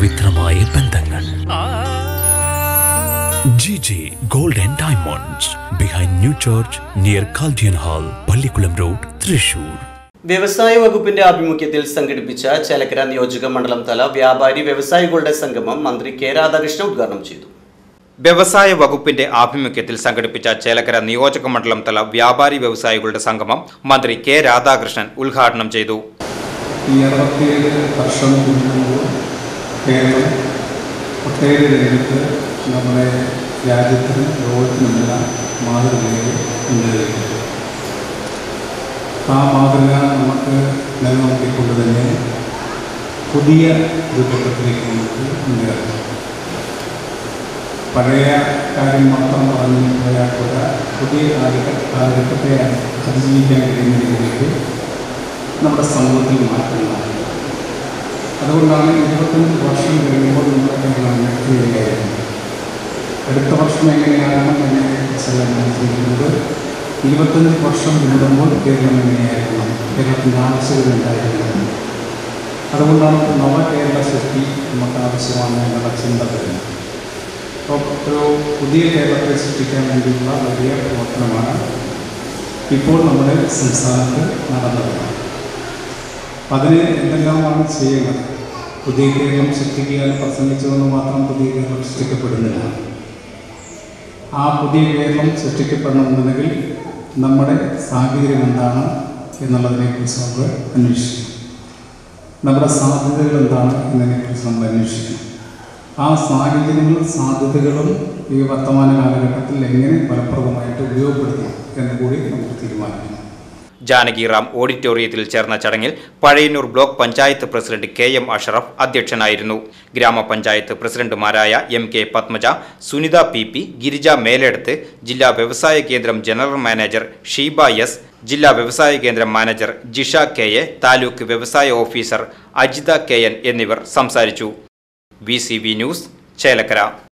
പവിത്രമായ ബന്ധങ്ങൾ G J gold and diamonds behind new church near Chaldean hall Pallikkulam road Thrissur വ്യവസായ വകുപ്പിന്റെ ആഭിമുഖ്യത്തിൽ സംഘടിപ്പിച്ച ചേലക്കര നിയോജക മണ്ഡലം തല വ്യാപാരി വ്യവസായികളുടെ സംഗമം മന്ത്രി കെ രാധാകൃഷ്ണൻ ഉദ്ഘാടനം ചെയ്തു വ്യവസായ വകുപ്പിന്റെ ആഭിമുഖ്യത്തിൽ സംഘടിപ്പിച്ച ചേലക്കര നിയോജക മണ്ഡലം തല വ്യാപാരി വ്യവസായികളുടെ സംഗമം മന്ത്രി കെ രാധാകൃഷ്ണൻ ഉദ്ഘാടനം ചെയ്തു ഈ അറുപത്തിയേഴ് വർഷം മുൻപ് കേരളം ഒട്ടേറെ രംഗത്ത് നമ്മുടെ രാജ്യത്തിനും ലോകത്തിനുമെല്ലാം മാതൃകയിൽ മുന്നേറിയിട്ടുണ്ട് ആ മാതൃക നമുക്ക് നിലനിർത്തിക്കൊണ്ട് തന്നെ പുതിയ ഒരു ഘട്ടത്തിലേക്ക് നമുക്ക് മുന്നേറാം പഴയ കാര്യം മാത്രം പറഞ്ഞു പോയാൽ പോരാ പുതിയ കാലഘട്ട കാലഘട്ടത്തെ അതിജീവിക്കാൻ കഴിയുന്ന രീതിയിലേക്ക് നമ്മുടെ സമൂഹത്തിൽ മാറ്റങ്ങളാണ് അതുകൊണ്ടാണ് ഇരുപത്തഞ്ച് വർഷം കഴിയുമ്പോൾ നമ്മുടെ കേരളം ഉയർത്തുകയായിരുന്നു അടുത്ത വർഷം എങ്ങനെയാകണം എന്നതിനെക്കുറിച്ചല്ല ഞാൻ ചെയ്യുന്നത് ഇരുപത്തഞ്ച് വർഷം പിന്നിടുമ്പോൾ കേരളം എങ്ങനെയായിരിക്കണം കേരളത്തിൻ്റെ ആവശ്യകത എന്തായിരിക്കണം അതുകൊണ്ടാണ് ഒരു നവകേരള സൃഷ്ടി നമുക്ക് ആവശ്യമാണ് എന്നുള്ള ചിന്ത വരുന്നത് അപ്പോൾ ഒരു പുതിയ കേരളത്തെ സൃഷ്ടിക്കാൻ വേണ്ടിയുള്ള വലിയ പ്രവർത്തനമാണ് ഇപ്പോൾ നമ്മുടെ സംസ്ഥാനത്ത് നടന്നത് അതിന് എന്തെല്ലാമാണ് ചെയ്യുന്നത് പുതിയ കേരളം സൃഷ്ടിക്കുക എന്ന് പ്രസംഗിച്ചുകൊണ്ട് മാത്രം പുതിയ കേരളം സൃഷ്ടിക്കപ്പെടുന്നില്ല ആ പുതിയ കേരളം സൃഷ്ടിക്കപ്പെടണമെന്നുണ്ടെങ്കിൽ നമ്മുടെ സാഹചര്യം എന്താണ് എന്നുള്ളതിനെക്കുറിച്ച് നമുക്ക് അന്വേഷിക്കണം നമ്മുടെ സാധ്യതകൾ എന്താണ് എന്നതിനെക്കുറിച്ച് നമ്മൾ അന്വേഷിക്കണം ആ സാഹചര്യങ്ങളും സാധ്യതകളും ഈ വർത്തമാന കാലഘട്ടത്തിൽ എങ്ങനെ ഫലപ്രദമായിട്ട് ഉപയോഗപ്പെടുത്തണം എന്ന് കൂടി നമുക്ക് തീരുമാനിക്കണം ജാനകി റാം ഓഡിറ്റോറിയത്തിൽ ചേർന്ന ചടങ്ങിൽ Pazhayannur block panchayat president K M Ashraf അധ്യക്ഷനായിരുന്നു ഗ്രാമപഞ്ചായത്ത് പ്രസിഡന്റുമാരായ M K Padmaja Sunitha P P Girija മേലെടുത്ത് ജില്ലാ വ്യവസായ കേന്ദ്രം ജനറൽ മാനേജർ ഷീബ എസ് ജില്ലാ വ്യവസായ കേന്ദ്രം manager Jisha K A taluk വ്യവസായ ഓഫീസർ അജിത കെ എൻ എന്നിവർ സംസാരിച്ചു V C V news Chelakkara